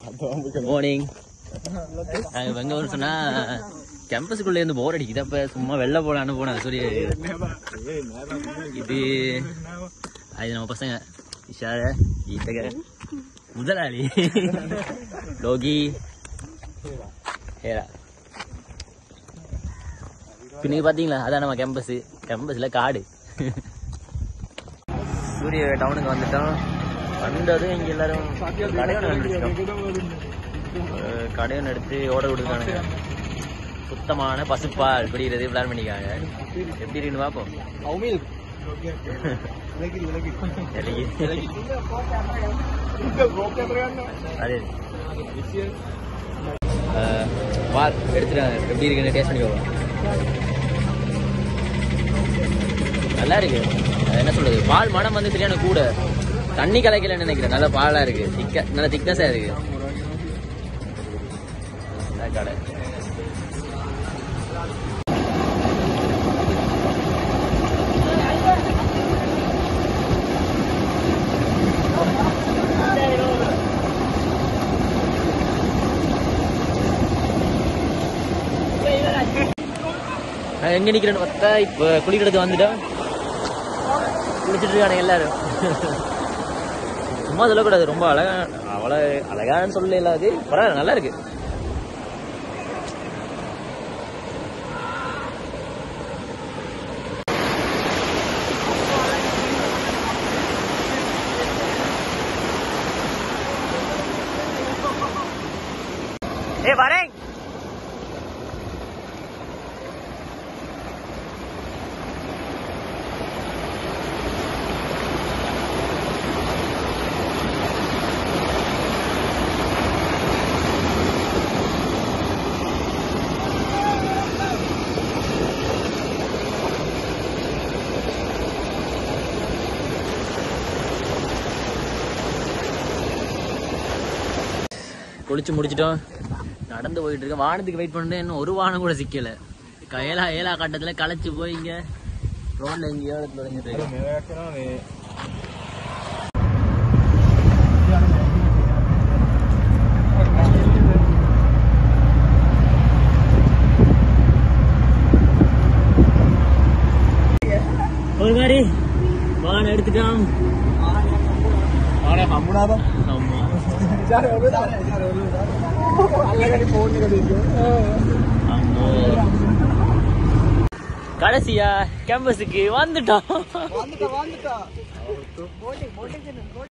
Morning நாங்க இப்ப எங்க வரோம் சொன்னா கேம்பஸுக்குள்ள இருந்து போர் அடிக்குது அப்ப சும்மா வெளில போலான்னு போனேன் சூரிய இது அது நம்ம பசங்க இஷார ஈத்தக முதலாளி லோகி ஹேரா இப்ப நீங்க பாத்தீங்களா அதான் நம்ம கேம்பஸ் கேம்பஸ்ல காடு சூரிய டவுனுக்கு வந்துட்டோம் வந்ததும் இங்க எல்லாரும் கடையோட கண்டுபிடிச்சிட்டோம் அஹ் கடையோட எடுத்து ஓர்டர் கொடுத்துருக்கானுங்க சுத்தமான பசுப்பால் குடிக்கிறது பிளான் பண்ணிக்காங்க எப்படி இருக்குன்னு பார்ப்போம் இலகி. அது அஹ், பால் எடுத்துட்டாங்க எப்படி இருக்குன்னு டேஸ்ட் பண்ணி பார்ப்போம் நல்லா இருக்கு அது என்ன சொல்றது பால் மனம் வந்து சரியான கூட தண்ணி கலைக்கலன்னு நினைக்கிறேன் நல்ல பாலா இருக்கு திக்க நல்ல திக்னஸா இருக்கு அதான் கடை நான் எங்க நிக்கிறேன்னு பார்த்தா இப்ப குளிக்கிறது வந்துட்டோம் குளிச்சிட்டு இருக்கானுங்க எல்லாரும் சும்மா சொல்லக்கூடாது ரொம்ப அழகா அவ்வளோ அழகான்னு சொல்லல அது பரவாயில்ல நல்லா இருக்கு ஏ வரேன் குளிச்சு முடிச்சிட்டோம் நடந்து போயிட்டு இருக்கேன் வானத்துக்கு வெயிட் பண்ணிட்டு இன்னும் ஒரு வானம் கூட சிக்கல ஏலா ஏலா கட்டத்துல களைச்சு போய் இங்க ரோட்ல எங்கேயோ தொடங்கிட்டு இருக்கு ஒரு மாதிரி வானம் எடுத்துட்டோம் ஆமா ஆமா. கடைசியா கேம்பஸுக்கு வந்துட்டோம்